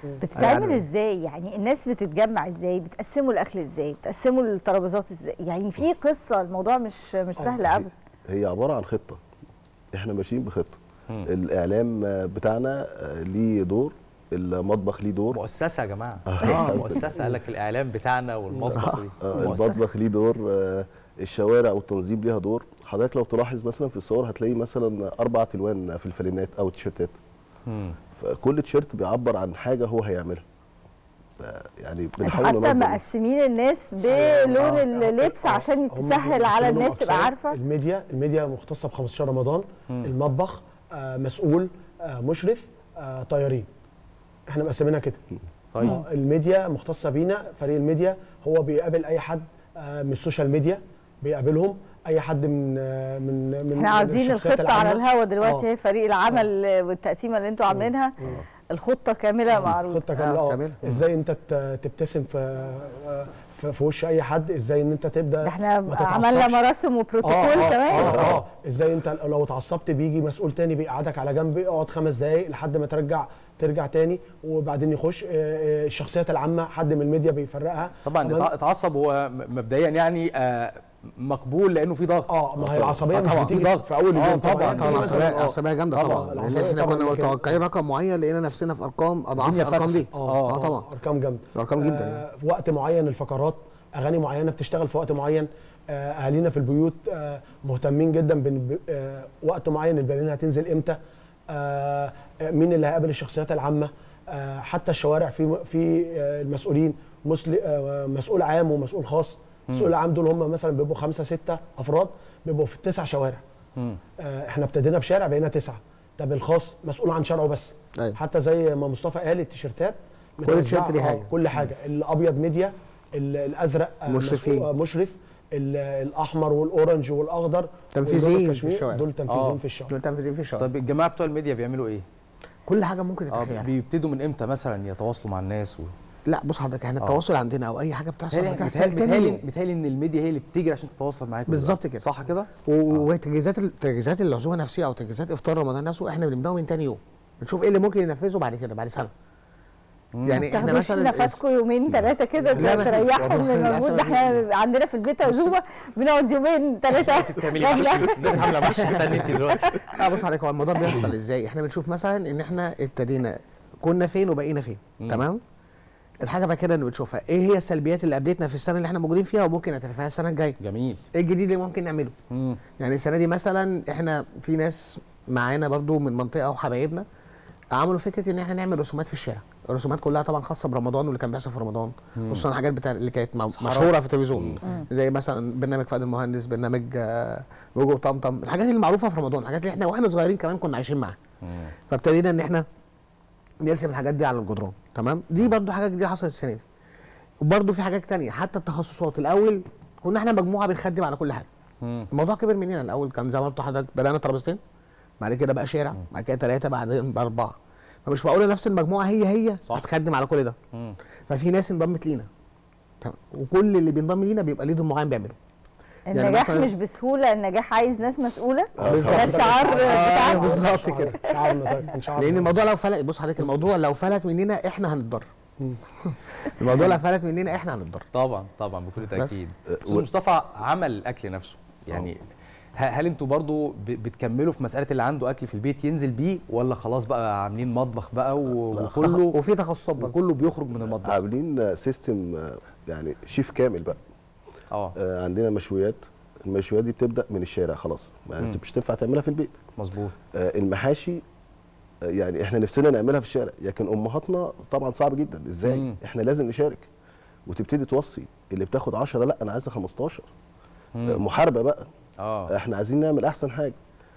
بتتعمل يعني- ازاي يعني الناس بتتجمع ازاي بتقسموا الاكل ازاي بتقسموا الترابيزات ازاي يعني في قصه الموضوع مش مش سهل ابدا هي عباره عن خطه احنا ماشيين بخطه الاعلام آه، بتاعنا آه، ليه دور المطبخ ليه دور مؤسسه يا جماعه آه. اه مؤسسه قال لك الاعلام بتاعنا والمطبخ دي. آه، مؤسسة. المطبخ ليه دور آه، الشوارع والتنظيم ليها دور حضرتك لو تلاحظ مثلا في الصور هتلاقي مثلا اربع الوان في الفانلات او التيشيرتات مم. فكل تيشيرت بيعبر عن حاجه هو هيعملها ف- يعني انتوا بنحاول حتى ننظم مقسمين الناس بلون اللبس عشان هم تسهل على بيقسموا الناس تبقى أقسام. عارفه الميديا الميديا مختصه ب 15 رمضان المطبخ آه مسؤول آه مشرف آه طيارين احنا مقسمينها كده طيب آه، الميديا مختصه بينا فريق الميديا هو بيقابل اي حد آه من السوشيال ميديا بيقابلهم اي حد من آه من من احنا عارضين الشخصيات الخطه على العامة. الهوا دلوقتي آه. هي فريق العمل والتقسيمه اللي انتوا عاملينها الخطه كامله معروضه خطه كامله آه، اه كاملة. ازاي انت ت- تبتسم في في, في وش اي حد ازاي ان انت تبدا ده احنا ما عملنا تتعصبش. مراسم وبروتوكول اه كمان اه اه ازاي انت لو اتعصبت بيجي مسؤول تاني بيقعدك على جنب اقعد خمس دقايق لحد ما ترجع ترجع تاني وبعدين يخش آه، آه، الشخصيات العامه حد من الميديا بيفرقها طبعا كمان- اتع- اتعصب هو م- مبدئيا يعني آه، مقبول لانه في ضغط اه ما هي العصبيه آه، مش طبعا. بتيجي ضغط. في اول آه، اليوم طبعاً. يعني طبعا مثلاً العصبيه آه، العصبيه جامده طبعاً، طبعا لان العصبية احنا طبعاً كنا لكن- متوقعين رقم معين لقينا نفسنا في ارقام اضعاف الدنيا الارقام دي اه اه طبعا ارقام جامده ارقام جدا يعني آه، في وقت معين الفقرات اغاني معينه بتشتغل في وقت معين آه، اهالينا في البيوت آه، مهتمين جدا بن- آه، وقت معين البالين هتنزل امتى آه، آه، مين اللي هيقابل الشخصيات العامه آه، حتى الشوارع في في آه، المسؤولين مسل- آه، مسؤول عام ومسؤول خاص المسؤول العام دول هم مثلا بيبقوا خمسه سته افراد بيبقوا في التسع شوارع مم. آه، احنا ابتدينا بشارع بقينا تسعه طب الخاص مسؤول عن شارعه بس أيوة. حتى زي ما مصطفى قال التيشيرتات كل متوزعة، تيشيرت ليه آه، حاجة. كل حاجه الابيض ميديا ال- الازرق آه، مشرفين. مسؤول- آه، مشرف ال- الاحمر والاورنج والاخضر تنفيذيين واللون في الكشمير، الشوارع. دول تنفيذيين آه. في الشارع دول تنفيذيين في الشارع طيب الجماعه بتوع الميديا بيعملوا ايه؟ كل حاجه ممكن اه تتخيلها بيبتدوا من امتى مثلا يتواصلوا مع الناس و... لا بص حضرتك احنا آه. التواصل عندنا او اي حاجه بتحصل بتهيألي بتحصل بتهيألي- تاني بتهيألي يوم بتهيألي ان الميديا هي اللي بتجري عشان تتواصل معاكم بالظبط دلوقتي. كده. صح كده؟ و- وتجهيزات ال- تجهيزات العزومه نفسها او تجهيزات افطار رمضان نفسه احنا بنبداوا من تاني يوم بنشوف ايه اللي ممكن ينفذه بعد كده بعد سنه يعني احنا تاخدوش مثلا نفسكم يومين ثلاثه كده لا، مفيش. تريحوا والله من المجهود للأسف ده احنا عندنا في البيت عزومه بنقعد يومين ثلاثه انت بتعملي محشي الناس عامله محشي استني انت دلوقتي لا بص عليك هو الموضوع بيحصل ازاي احنا بنشوف مثلا ان احنا ابتدينا كنا فين وبقينا فين تمام الحاجه بقى كده اللي بنشوفها ايه هي السلبيات اللي قابلتنا في السنه اللي احنا موجودين فيها وممكن نتلافاها السنه الجايه جميل ايه الجديد اللي ممكن نعمله مم. يعني السنه دي مثلا احنا في ناس معانا برضو من منطقه وحبايبنا عملوا فكره ان احنا نعمل رسومات في الشارع الرسومات كلها طبعا خاصه برمضان واللي كان بيحصل في رمضان خصوصا الحاجات بتاع اللي كانت مو- مشهوره في التلفزيون زي مثلا برنامج فؤاد المهندس برنامج آه، وجوه طمطم الحاجات اللي معروفه في رمضان الحاجات اللي احنا واحنا صغيرين كمان كنا عايشين معاها فابتدينا ان احنا نرسم الحاجات دي على الجدران تمام دي برضو حاجه جديده حصلت السنه دي وبرضو في حاجات تانية حتى التخصصات الاول كنا احنا مجموعه بنخدم على كل حاجه مم. الموضوع كبر مننا الاول كان زي ما قلت لحضرتك بدانا ترابيزتين بعد كده بقى شارع بعد كده ثلاثه بعدين بقى اربعه فمش معقوله نفس المجموعه هي هي صح. هتخدم على كل ده مم. ففي ناس انضمت لينا تمام وكل اللي بينضم لينا بيبقى ليه دور معين بيعمله يعني النجاح مثلاً- مش بسهوله النجاح عايز ناس مسؤوله آه، بالظبط. ده الشعار آه، بتاعكم بالظبط كده شعارنا ده كان شعارنا لان الموضوع لو فلت بص حضرتك الموضوع لو فلت مننا احنا هنتضرر الموضوع لو فلت مننا احنا هنتضرر طبعا طبعا بكل تاكيد أه، استاذ و- مصطفى عمل الاكل نفسه يعني ه- هل انتوا برضو ب- بتكملوا في مساله اللي عنده اكل في البيت ينزل بيه ولا خلاص بقى عاملين مطبخ بقى و- لا، وكله وفي تخصصات برضه وكله بيخرج من المطبخ عاملين سيستم يعني شيف كامل بقى اه آه، عندنا مشويات المشويات دي بتبدا من الشارع خلاص ما انت مش تنفع تعملها في البيت مظبوط آه، المحاشي آه، يعني احنا نفسنا نعملها في الشارع لكن امهاتنا طبعا صعب جدا ازاي مم. احنا لازم نشارك وتبتدي توصي اللي بتاخد 10 لا انا عايزه 15 آه، محاربه بقى اه احنا عايزين نعمل احسن حاجه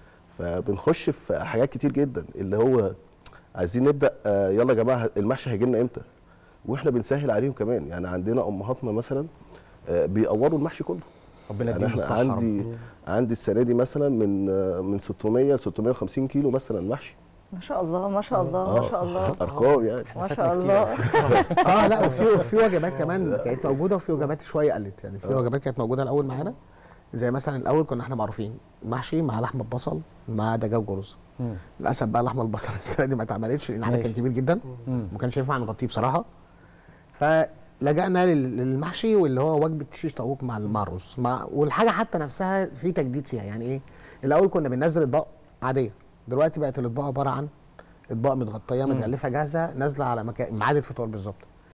فبنخش في حاجات كتير جدا اللي هو عايزين نبدا آه، يلا يا جماعه المحشي هيجي لنا امتى واحنا بنسهل عليهم كمان يعني عندنا امهاتنا مثلا آه، بيقوروا المحشي كله ربنا يعني يديهم احنا الصحه يا رب. عندي عندي السنه دي مثلا من آه، من 600 ل 650 كيلو مثلا محشي ما شاء الله ما شاء الله ما شاء الله ارقام يعني ما فاتنا شاء كتير. الله اه لا وفي في وجبات كمان كانت موجوده وفي وجبات شويه قلت يعني في وجبات كانت موجوده الاول معانا زي مثلا الاول كنا احنا معروفين محشي مع لحمه بصل مع دجاج ورز مم. للاسف بقى لحمه البصل السنه دي ما اتعملتش لان العدد كان ماشي. كبير جدا مم. ما كانش ينفع نغطيه بصراحه فلجأنا لل- للمحشي واللي هو وجبه شيش طاووق مع مع الرز مع والحاجه حتى نفسها في تجديد فيها يعني ايه الاول كنا بننزل اطباق عاديه دلوقتي بقت الاطباق عباره عن اطباق متغطيه متغلفه جاهزه نازله على مكان ميعاد الفطار بالظبط